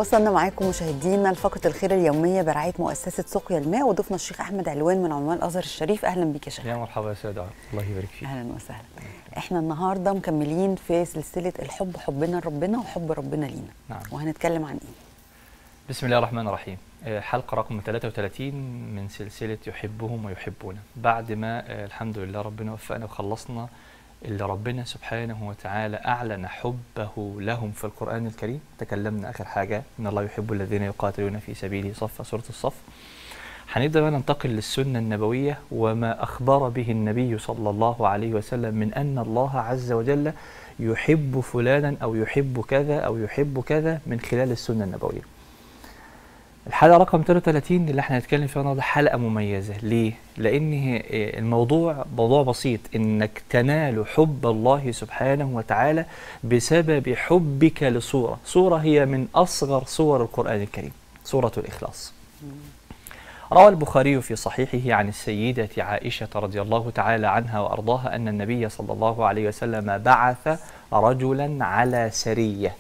وصلنا معاكم مشاهدينا لفقره الخير اليوميه برعايه مؤسسه سقيا الماء وضيفنا الشيخ احمد علوان من علماء الازهر الشريف اهلا بيك يا شيخ يا مرحبا يا سيدة الله يبارك فيك اهلا وسهلا احنا النهارده مكملين في سلسله الحب حبنا لربنا وحب ربنا لينا نعم. وهنتكلم عن ايه بسم الله الرحمن الرحيم آه، حلقة رقم 33 من سلسلة يحبهم ويحبون بعد ما آه، الحمد لله ربنا وفقنا وخلصنا اللي ربنا سبحانه وتعالى أعلن حبه لهم في القرآن الكريم تكلمنا آخر حاجة إن الله يحب الذين يقاتلون في سبيله صف سورة الصف هنبدأ بقى ننتقل للسنة النبوية وما أخبر به النبي صلى الله عليه وسلم من أن الله عز وجل يحب فلانا أو يحب كذا أو يحب كذا من خلال السنة النبوية الحلقة رقم 33 اللي احنا هنتكلم فيها النهارده حلقة مميزة، ليه؟ لأن هي- الموضوع موضوع بسيط إنك تنال حب الله سبحانه وتعالى بسبب حبك لصورة، صورة هي من أصغر صور القرآن الكريم، سورة الإخلاص. روى البخاري في صحيحه عن السيدة عائشة رضي الله تعالى عنها وأرضاها أن النبي صلى الله عليه وسلم بعث رجلا على سرية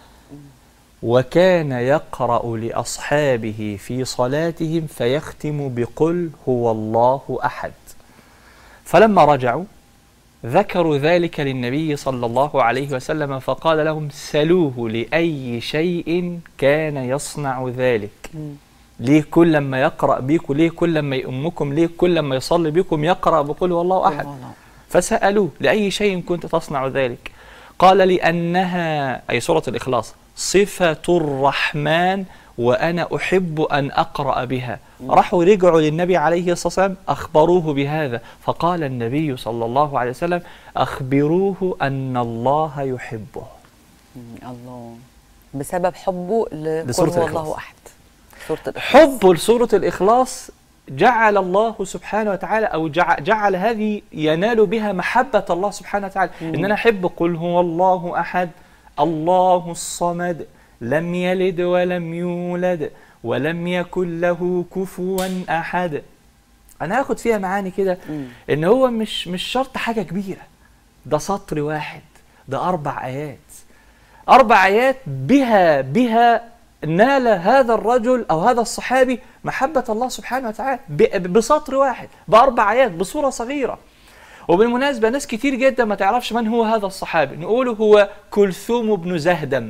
وكان يقرأ لأصحابه في صلاتهم فيختم بقل هو الله أحد فلما رجعوا ذكروا ذلك للنبي صلى الله عليه وسلم فقال لهم سلوه لأي شيء كان يصنع ذلك ليه كل ما يقرأ بيكم ليه كل ما يأمكم ليه كل ما يصلي بكم يقرأ بقول هو الله أحد والله. فسألوه لأي شيء كنت تصنع ذلك قال لأنها أي سورة الإخلاص صفة الرحمن وأنا أحب أن أقرأ بها راحوا رجعوا للنبي عليه الصلاة والسلام أخبروه بهذا فقال النبي صلى الله عليه وسلم أخبروه أن الله يحبه مم، الله بسبب حبه لقل لسورة هو الإخلاص. الله احد سوره الإخلاص. حبه لسورة الإخلاص جعل الله سبحانه وتعالى أو جعل, جعل هذه ينال بها محبة الله سبحانه وتعالى إن أنا أحب قل هو الله أحد الله الصمد لم يلد ولم يولد ولم يكن له كفوا أحد أنا هاخد فيها معاني كده مم. إن هو مش مش شرط حاجة كبيرة ده سطر واحد ده أربع آيات أربع آيات بها بها نال هذا الرجل أو هذا الصحابي محبة الله سبحانه وتعالى ب- بسطر واحد بأربع آيات بصورة صغيرة وبالمناسبة ناس كتير جدا ما تعرفش من هو هذا الصحابي نقوله هو كلثوم بن زهدم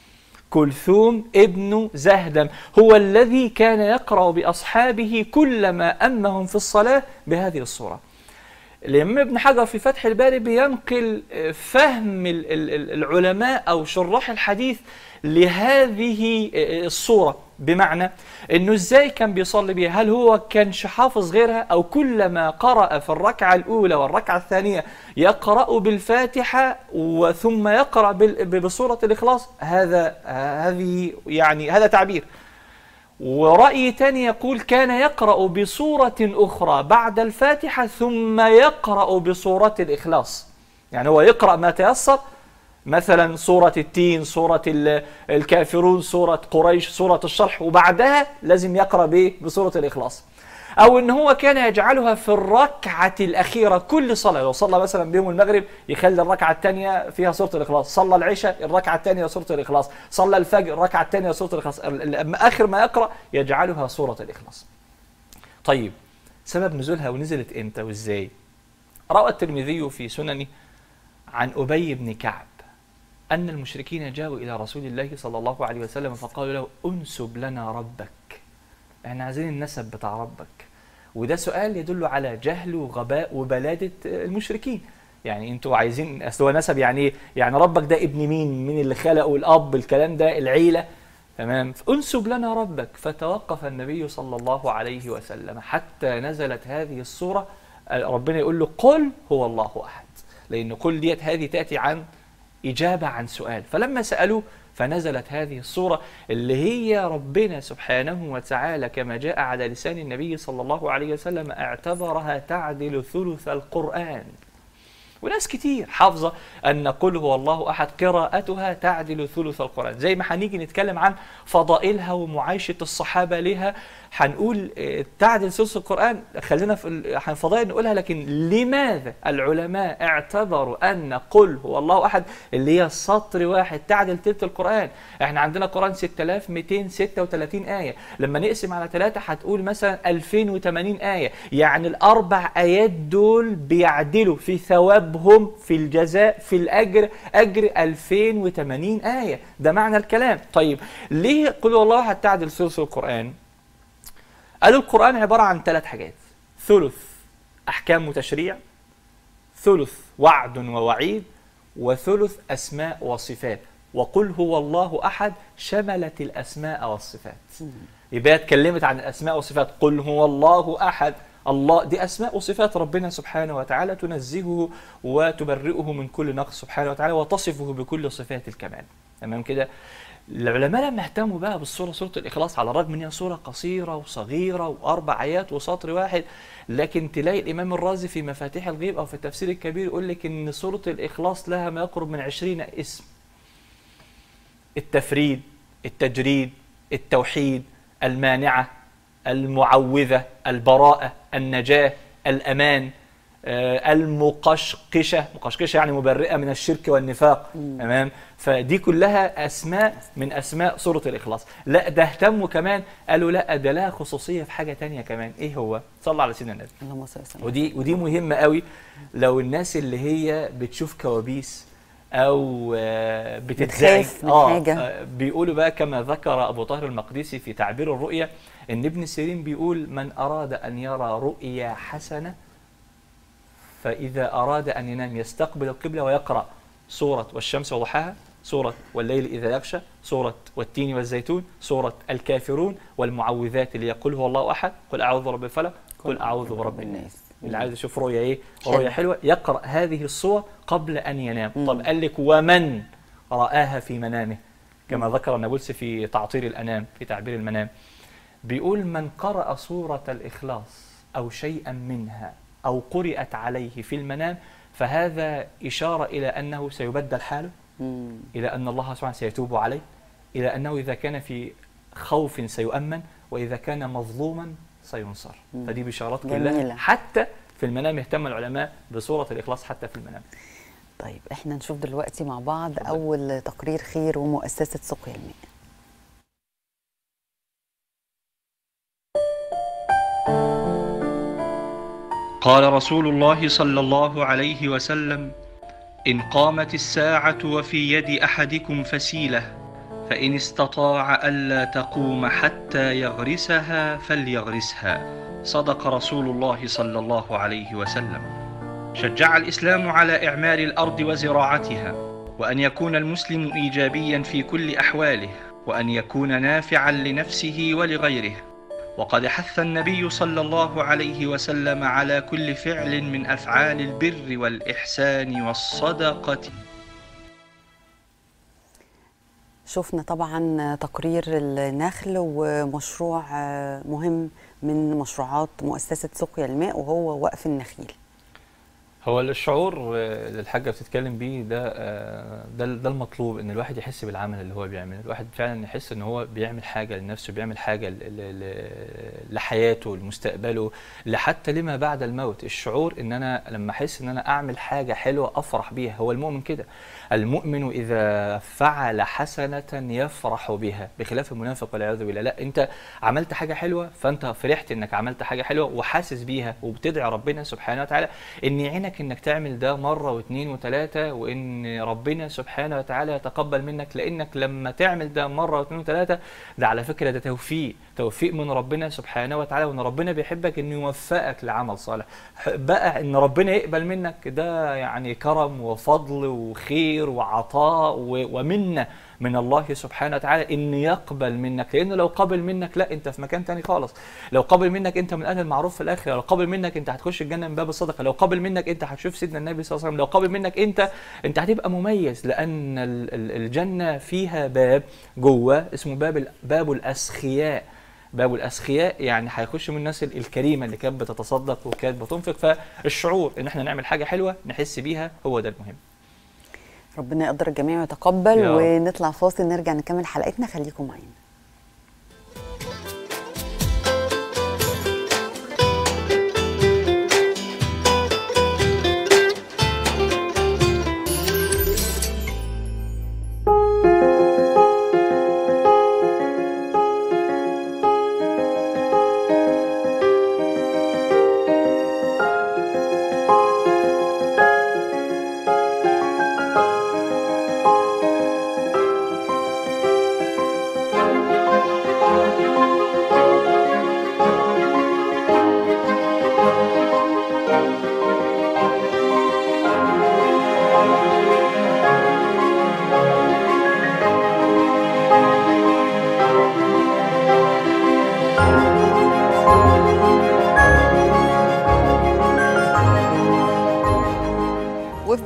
كلثوم ابن زهدم هو الذي كان يقرأ بأصحابه كلما أمهم في الصلاة بهذه الصورة الإمام ابن حجر في فتح الباري بينقل آه، فهم ال- ال- ال- العلماء أو شراح الحديث لهذه آه، الصورة بمعنى أنه إزاي كان بيصلي بها هل هو كانش حافظ غيرها أو كلما قرأ في الركعة الأولى والركعة الثانية يقرأ بالفاتحة وثم يقرأ بال- بصورة الإخلاص هذا آه، هذه يعني هذا تعبير ورأي تاني يقول كان يقرأ بصورة أخرى بعد الفاتحة ثم يقرأ بصورة الإخلاص يعني هو يقرأ ما تيسر مثلا سورة التين سورة ال- الكافرون سورة قريش سورة الشرح وبعدها لازم يقرأ بإيه؟ بصورة الإخلاص أو إن هو كان يجعلها في الركعة الأخيرة كل صلاة لو صلى مثلا بيوم المغرب يخلي الركعة الثانية فيها سورة الإخلاص صلى العشاء الركعة الثانية سورة الإخلاص صلى الفجر الركعة الثانية سورة الإخلاص ال- ال- آخر ما يقرأ يجعلها سورة الإخلاص طيب سبب نزولها ونزلت إمتى وإزاي روى الترمذي في سننه عن أبي بن كعب أن المشركين جاءوا إلى رسول الله صلى الله عليه وسلم فقالوا له أنسب لنا ربك احنا عايزين النسب بتاع ربك وده سؤال يدل على جهل وغباء وبلادة المشركين يعني انتوا عايزين اصل هو نسب يعني ايه؟ يعني ربك ده ابن مين؟ مين اللي خلقه الاب الكلام ده العيله تمام انسب لنا ربك فتوقف النبي صلى الله عليه وسلم حتى نزلت هذه الصوره ربنا يقول له قل هو الله احد لان قل ديت هذه تاتي عن إجابة عن سؤال فلما سألوه فنزلت هذه الصورة اللي هي ربنا سبحانه وتعالى كما جاء على لسان النبي صلى الله عليه وسلم اعتبرها تعدل ثلث القرآن وناس كتير حافظة أن قل هو الله أحد قراءتها تعدل ثلث القرآن زي ما هنيجي نتكلم عن فضائلها ومعايشة الصحابة لها هنقول آه، تعدل ثلث القرآن خلينا في ال- الفضائل نقولها لكن لماذا العلماء اعتبروا أن قل هو الله أحد اللي هي سطر واحد تعدل تلت القرآن احنا عندنا قرآن 6236 آية لما نقسم على ثلاثة هتقول مثلا 2080 آية يعني الأربع آيات دول بيعدلوا في ثوابهم في الجزاء في الأجر أجر 2080 آية ده معنى الكلام طيب ليه قل هو الله أحد تعدل ثلث القرآن قالوا القرآن عبارة عن ثلاث حاجات ثلث أحكام وتشريع ثلث وعد ووعيد وثلث أسماء وصفات وقل هو الله أحد شملت الأسماء والصفات يبقى اتكلمت عن الأسماء والصفات قل هو الله أحد الله دي أسماء وصفات ربنا سبحانه وتعالى تنزهه وتبرئه من كل نقص سبحانه وتعالى وتصفه بكل صفات الكمال تمام كده العلماء لما اهتموا بقى بالصورة صورة الإخلاص على الرغم إن هي صورة قصيرة وصغيرة وأربع آيات وسطر واحد لكن تلاقي الإمام الرازي في مفاتيح الغيب أو في التفسير الكبير يقول لك إن صورة الإخلاص لها ما يقرب من عشرين اسم التفريد التجريد التوحيد المانعة المعوذة البراءة النجاة الأمان آه، المقشقشة مقشقشة يعني مبرئة من الشرك والنفاق تمام فدي كلها أسماء من أسماء سورة الإخلاص لا ده اهتموا كمان قالوا لا ده لها خصوصية في حاجة تانية كمان إيه هو صلى على سيدنا النبي اللهم صل وسلم ودي ودي مهمة قوي لو الناس اللي هي بتشوف كوابيس او آه، بتتزعج بتخاف من حاجة. آه، بيقولوا بقى كما ذكر ابو طاهر المقدسي في تعبير الرؤيا ان ابن سيرين بيقول من اراد ان يرى رؤيا حسنه فاذا اراد ان ينام يستقبل القبله ويقرا سوره والشمس وضحاها سوره والليل اذا يغشى سوره والتين والزيتون سوره الكافرون والمعوذات اللي يقول هو الله احد قل اعوذ برب الفلق قل اعوذ برب الناس اللي عايز يشوف رؤيا ايه حلو. رؤيا حلوه يقرا هذه الصور قبل ان ينام طب قال لك ومن راها في منامه كما ذكر النابلسي في تعطير الانام في تعبير المنام بيقول من قرأ سورة الإخلاص أو شيئا منها أو قرأت عليه في المنام فهذا إشارة إلى أنه سيبدل حاله مم. إلى أن الله سبحانه سيتوب عليه إلى أنه إذا كان في خوف سيؤمن وإذا كان مظلوما سينصر مم. فدي بشارات جميلة. كلها حتى في المنام اهتم العلماء بسورة الإخلاص حتى في المنام طيب احنا نشوف دلوقتي مع بعض اتفضل. اول تقرير خير ومؤسسه سقيا الماء قال رسول الله صلى الله عليه وسلم ان قامت الساعه وفي يد احدكم فسيله فان استطاع الا تقوم حتى يغرسها فليغرسها صدق رسول الله صلى الله عليه وسلم شجع الاسلام على اعمار الارض وزراعتها وان يكون المسلم ايجابيا في كل احواله وان يكون نافعا لنفسه ولغيره وقد حث النبي صلى الله عليه وسلم على كل فعل من افعال البر والاحسان والصدقه شفنا طبعا تقرير النخل ومشروع آه، مهم من مشروعات مؤسسه سقيا الماء وهو وقف النخيل هو الشعور آه، اللي الحاجه بتتكلم بيه ده آه، ده ده المطلوب ان الواحد يحس بالعمل اللي هو بيعمله الواحد فعلا يحس ان هو بيعمل حاجه لنفسه بيعمل حاجه ل- ل- ل- لحياته لمستقبله لحتى لما بعد الموت الشعور ان انا لما احس ان انا اعمل حاجه حلوه افرح بيها هو المؤمن كده المؤمن اذا فعل حسنه يفرح بها بخلاف المنافق والعياذ بالله لا انت عملت حاجه حلوه فانت فرحت انك عملت حاجه حلوه وحاسس بيها وبتدعي ربنا سبحانه وتعالى ان يعينك انك تعمل ده مره واثنين وثلاثه وان ربنا سبحانه وتعالى يتقبل منك لانك لما تعمل ده مره واثنين وثلاثه ده على فكره ده توفيق توفيق من ربنا سبحانه وتعالى وان ربنا بيحبك انه يوفقك لعمل صالح بقى ان ربنا يقبل منك ده يعني كرم وفضل وخير وعطاء و- ومنه من الله سبحانه وتعالى ان يقبل منك لانه لو قبل منك لا انت في مكان تاني خالص لو قبل منك انت من اهل المعروف في الاخره لو قبل منك انت هتخش الجنه من باب الصدقه لو قبل منك انت هتشوف سيدنا النبي صلى الله عليه وسلم لو قبل منك انت انت هتبقى مميز لان ال- ال- الجنه فيها باب جوه اسمه باب ال- باب الاسخياء باب الاسخياء يعني هيخش من الناس ال- الكريمه اللي كانت بتتصدق وكانت بتنفق فالشعور ان احنا نعمل حاجه حلوه نحس بيها هو ده المهم ربنا يقدر الجميع ويتقبل يا رب. ونطلع فاصل نرجع نكمل حلقتنا خليكم معانا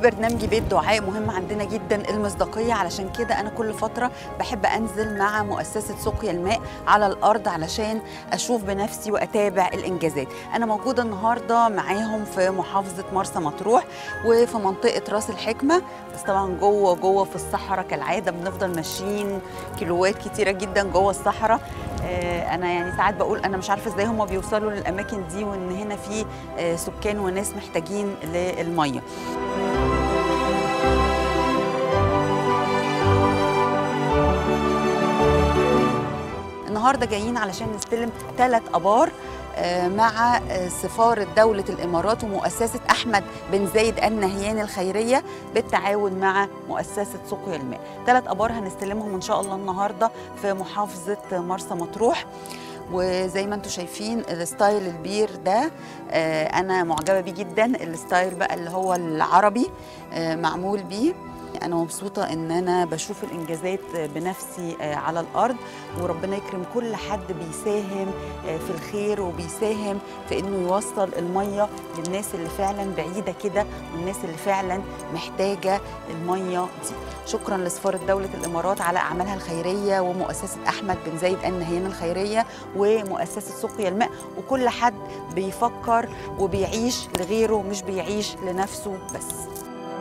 برنامجي بيت دعاء مهم عندنا جدا المصداقيه علشان كده انا كل فتره بحب انزل مع مؤسسه سقيا الماء على الارض علشان اشوف بنفسي واتابع الانجازات انا موجوده النهارده معاهم في محافظه مرسى مطروح وفي منطقه راس الحكمه بس طبعا جوه جوه في الصحراء كالعاده بنفضل ماشيين كيلوات كتيره جدا جوه الصحراء آه، انا يعني ساعات بقول انا مش عارفه ازاي هم بيوصلوا للاماكن دي وان هنا في آه، سكان وناس محتاجين للميه النهارده جايين علشان نستلم ثلاث ابار آه، مع آه، سفارة دولة الإمارات ومؤسسة أحمد بن زايد النهيان الخيرية بالتعاون مع مؤسسة سقيا الماء ثلاث أبار هنستلمهم إن شاء الله النهاردة في محافظة مرسى مطروح وزي ما انتم شايفين الستايل البير ده آه، انا معجبه بيه جدا الستايل بقى اللي هو العربي آه، معمول بيه انا مبسوطه ان انا بشوف الانجازات بنفسي آه، على الارض وربنا يكرم كل حد بيساهم آه، في الخير وبيساهم في انه يوصل الميه للناس اللي فعلا بعيده كده والناس اللي فعلا محتاجه الميه دي شكرا لسفاره دوله الامارات على اعمالها الخيريه ومؤسسه احمد بن زايد النهيان الخيريه ومؤسسه سقيا الماء وكل حد بيفكر وبيعيش لغيره مش بيعيش لنفسه بس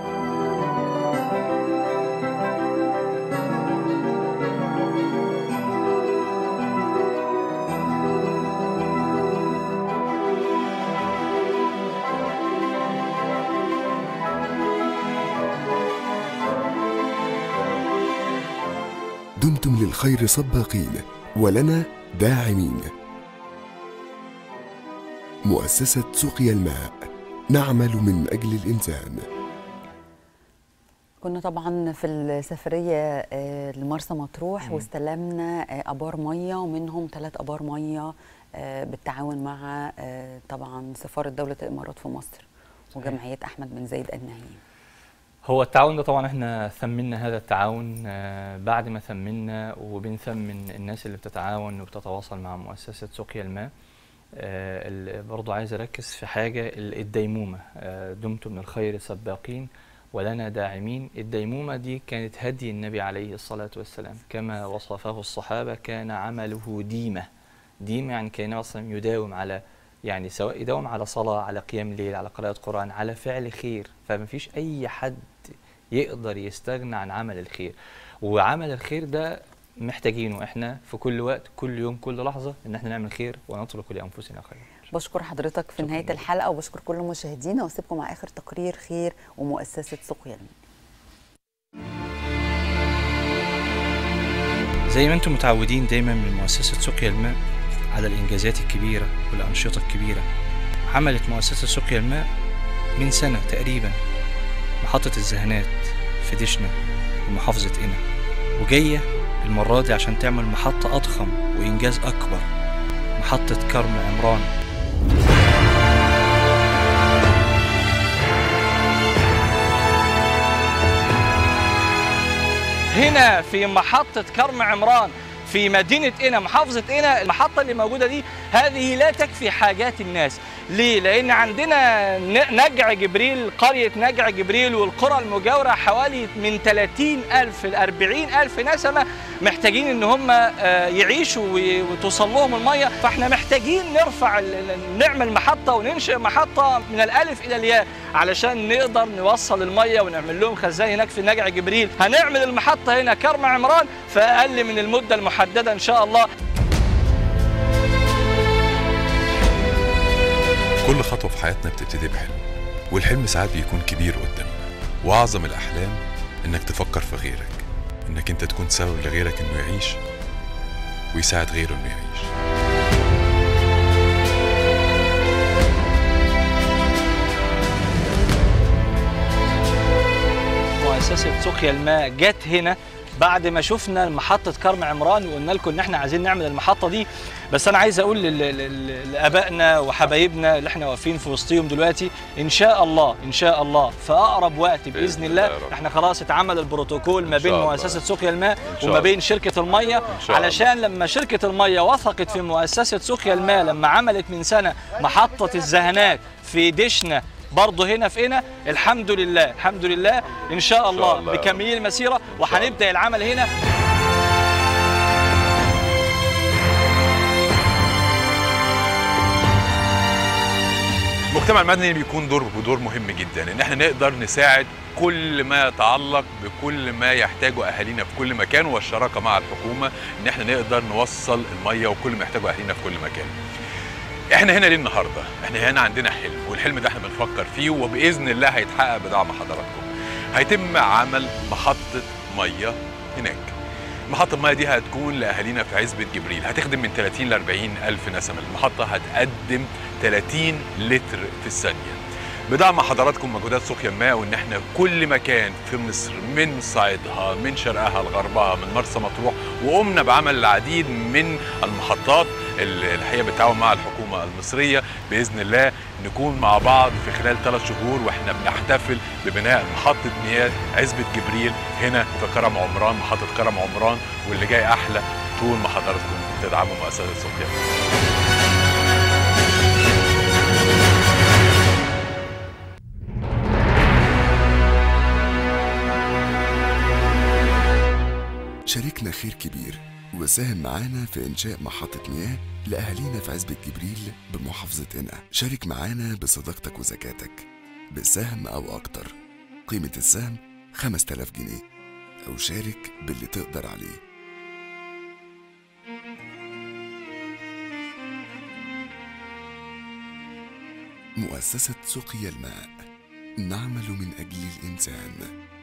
دمتم للخير سباقين ولنا داعمين مؤسسة سقيا الماء نعمل من أجل الإنسان كنا طبعا في السفرية آه، لمرسى مطروح مم. واستلمنا آه، أبار مية ومنهم ثلاث أبار مية آه، بالتعاون مع آه، طبعا سفارة دولة الإمارات في مصر وجمعية أحمد بن زايد النهيان هو التعاون ده طبعا احنا ثمنا هذا التعاون آه، بعد ما ثمنا وبنثمن الناس اللي بتتعاون وبتتواصل مع مؤسسة سقيا الماء آه، ال- برضو عايز اركز في حاجة ال- الديمومة آه، دمتم من الخير سباقين ولنا داعمين الديمومة دي كانت هدي النبي عليه الصلاة والسلام كما وصفه الصحابة كان عمله ديمة ديمة يعني كان النبي صلى الله عليه وسلم يداوم على يعني سواء يداوم على صلاة على قيام ليل على قراءة قرآن على فعل خير فما فيش أي حد يقدر يستغنى عن عمل الخير وعمل الخير ده محتاجينه احنا في كل وقت كل يوم كل لحظة ان احنا نعمل خير ونترك لأنفسنا خير بشكر حضرتك في شكراً نهاية لك. الحلقة وبشكر كل مشاهدينا واسيبكم مع آخر تقرير خير ومؤسسة سقيا الماء زي ما انتم متعودين دايما من مؤسسة سقيا الماء على الإنجازات الكبيرة والأنشطة الكبيرة عملت مؤسسة سقيا الماء من سنة تقريبا محطة الزهنات في دشنا ومحافظة قنا وجاية المرة دي عشان تعمل محطة أضخم وإنجاز أكبر محطة كرم عمران هنا في محطة كرم عمران في مدينة قنا محافظة قنا المحطة اللي موجودة دي هذه لا تكفي حاجات الناس ليه؟ لأن عندنا ن- نجع جبريل قرية نجع جبريل والقرى المجاورة حوالي من 30 ألف ل 40 ألف نسمة محتاجين إن هم آه، يعيشوا وي- وتوصل لهم المية فإحنا محتاجين نرفع ال- ال- نعمل محطة وننشئ محطة من الألف إلى الياء علشان نقدر نوصل المية ونعمل لهم خزان هناك في نجع جبريل هنعمل المحطة هنا كرم عمران في أقل من المدة المحددة إن شاء الله كل خطوة في حياتنا بتبتدي بحلم والحلم ساعات بيكون كبير قدامنا وأعظم الأحلام إنك تفكر في غيرك إنك أنت تكون سبب لغيرك إنه يعيش ويساعد غيره إنه يعيش مؤسسة سقيا الماء جت هنا بعد ما شفنا محطة كرم عمران وقلنا لكم ان احنا عايزين نعمل المحطة دي بس انا عايز اقول لل- لل- لابائنا وحبايبنا اللي احنا واقفين في وسطهم دلوقتي ان شاء الله ان شاء الله في اقرب وقت باذن بإذن الله الله يا رب. احنا خلاص اتعمل البروتوكول ما إن شاء بين الله. مؤسسة سقيا الماء إن شاء وما الله. بين شركة المية شاء علشان لما شركة المية وثقت في مؤسسة سقيا الماء لما عملت من سنة محطة الزهنات في دشنا برضه هنا في هنا الحمد لله الحمد لله ان شاء الله, الله يا رب. مكملين المسيره وهنبدا العمل هنا المجتمع المدني بيكون دور دور مهم جدا ان احنا نقدر نساعد كل ما يتعلق بكل ما يحتاجه اهالينا في كل مكان والشراكه مع الحكومه ان احنا نقدر نوصل الميه وكل ما يحتاجه اهالينا في كل مكان. احنا هنا ليه النهارده؟ احنا هنا عندنا حلم والحلم ده احنا بنفكر فيه وباذن الله هيتحقق بدعم حضراتكم. هيتم عمل محطه ميه هناك. محطة المياه دي هتكون لأهالينا في عزبة جبريل هتخدم من 30 ل 40 ألف نسمة المحطة هتقدم 30 لتر في الثانية بدعم حضراتكم مجهودات سقيا الماء وان احنا كل مكان في مصر من صعيدها من شرقها لغربها من مرسى مطروح وقمنا بعمل العديد من المحطات اللي الحقيقه بالتعاون مع الحكومه المصريه باذن الله نكون مع بعض في خلال ثلاث شهور واحنا بنحتفل ببناء محطه مياه عزبه جبريل هنا في كرم عمران محطه كرم عمران واللي جاي احلى طول ما حضراتكم تدعموا مؤسسه سقيا شاركنا خير كبير وساهم معانا في إنشاء محطة مياه لأهالينا في عزبة جبريل بمحافظة قنا شارك معانا بصداقتك وزكاتك بسهم أو أكتر قيمة السهم 5000 جنيه أو شارك باللي تقدر عليه مؤسسة سقيا الماء نعمل من أجل الإنسان